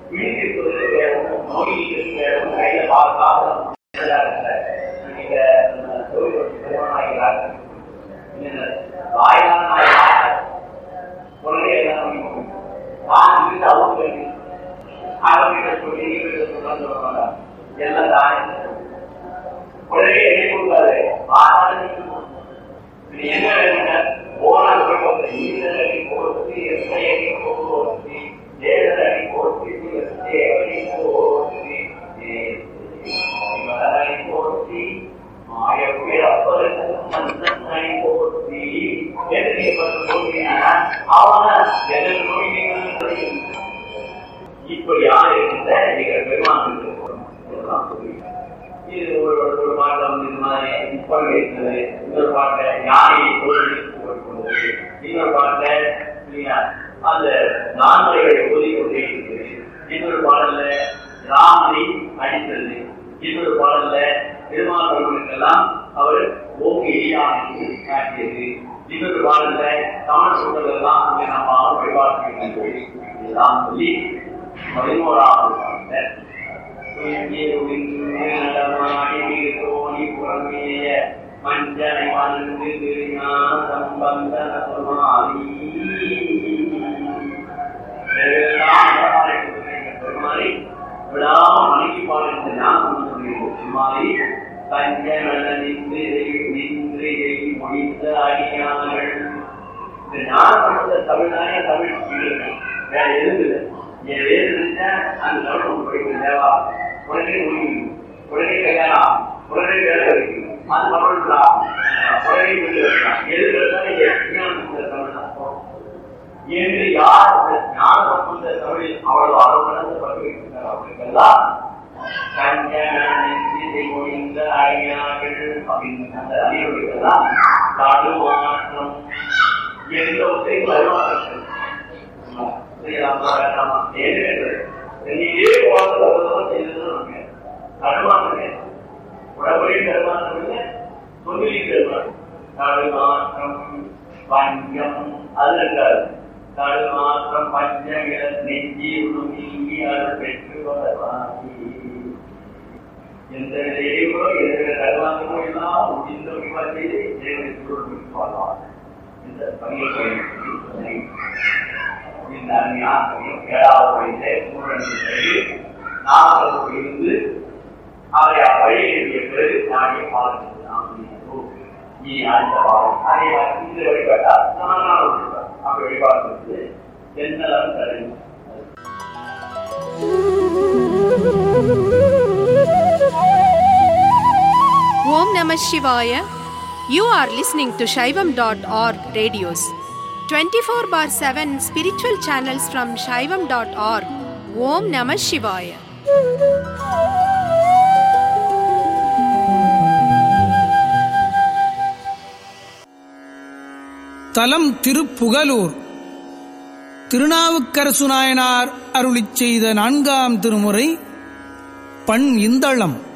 விழித்திருப்பதற்கு வேற ஒன்றும் நோய் வேற ஒன்றும் கையில பார்க்காத நீங்க தொழில் திருமணமாகிறார்கள் வாயிலான நாய் உடனே எல்லாம் நான் இருந்து அவங்க அவங்க சொல்லி இவங்க சொல்றாங்க எல்லாம் தானே உடனே என்ன கொடுக்காது ஆனாலும் இது என்ன வேணுங்க போனால் குடும்பத்தை ஈரடி போர்த்தி எஸ்ஐடி போர்த்தி ஏழடி போர்த்தி தேவடி போர்த்தி இவரை போர்த்தி மாய பிறப்பதற்கு மந்தனை போர்த்தி எதிரி போர்த்தினா அவன எதிர் நோய் இப்படி யார் இருந்த நீங்கள் பெருமான் இது ஒரு ஒரு பாட்டை வந்து இந்த மாதிரி கொள்கை இருந்தது இன்னொரு பாட்டை யானை தொழிலுக்கு கொண்டது இன்னொரு பாட்டை இல்லையா அந்த நான்முறைகளை ஒதுக்கி கொண்டே இருக்குது இன்னொரு பாடல்ல ராமனை அடித்தது இன்னொரு பாடல்ல பெருமாள் அவர் ஓங்கி யானை காட்டியது இன்னொரு பாடல்ல தமிழ் சொல்றதெல்லாம் அங்கே நம்ம வழிபாடு இதெல்லாம் சொல்லி பதினோராவது பாடல மஞ்சனை வந்து சம்பந்தன சொன்னாரி பெருமாறி விடாம மணிக்கு பாடுகின்ற ஞானம் சொல்லியிருமாறி பஞ்சநல நின்று நின்று முடிந்த அடியார்கள் இந்த ஞானப்பட்ட தமிழ் தானே தமிழ் வேற எதுவும் இல்லை என் வேறு இருந்தா அந்த தமிழ் படிக்கும் தேவா உடனே முடியும் உடனே கல்யாணம் உடனே வேலை கிடைக்கும் அது தமிழ்லாம் உடனே வீட்டு வைக்கலாம் எது தமிழ் என்று யார் ஞானம் கொண்ட தமிழில் அவ்வளவு அளவுணர்ந்து பட்டு வைக்கின்றார் அவர்களுக்கெல்லாம் முடிந்த அறிஞர்கள் அப்படின்னு அந்த அறிவுகளுக்கெல்லாம் தடுமாற்றம் எந்த ஒற்றையும் அறிவாற்றல் செய்யலாமா வேண்டாமா ஏன்னு நீங்களே போகிறது செய்தது தடுமாற்றமே உடம்புடைய தடுமாற்றம் இல்லை சொல்லிலையும் தடுமாற்றம் தடுமாற்றம் பஞ்சம் அது இருக்காது தடுமாற்றம் பஞ்சம் நெஞ்சி உருமி அது பெற்று வரவாகி எந்த நிலையிலோ எந்த தடுமாற்றமோ எல்லாம் முடிந்த முடிவா செய்து இறைவனுக்கு பாடலாம் இந்த பணியை இந்த அந்நியாசம் ஏழாவது வயதிலே மூன்று நாற்பது இருந்து அவரை வழியில் பிறகு நாடிய பாடம் நீ அடுத்த பாடம் அதை இந்த வழிபாட்டால் நான் அப்படி வழிபாடு எந்த அளவு தரும் Om Namah Shivaya. You are listening to Shaivam.org radios. 24 bar 7 spiritual channels from Shaivam.org. Om Namah Shivaya. தலம் திருப்புகலூர் திருநாவுக்கரசு நாயனார் அருளிச் செய்த நான்காம் திருமுறை பண் இந்தளம்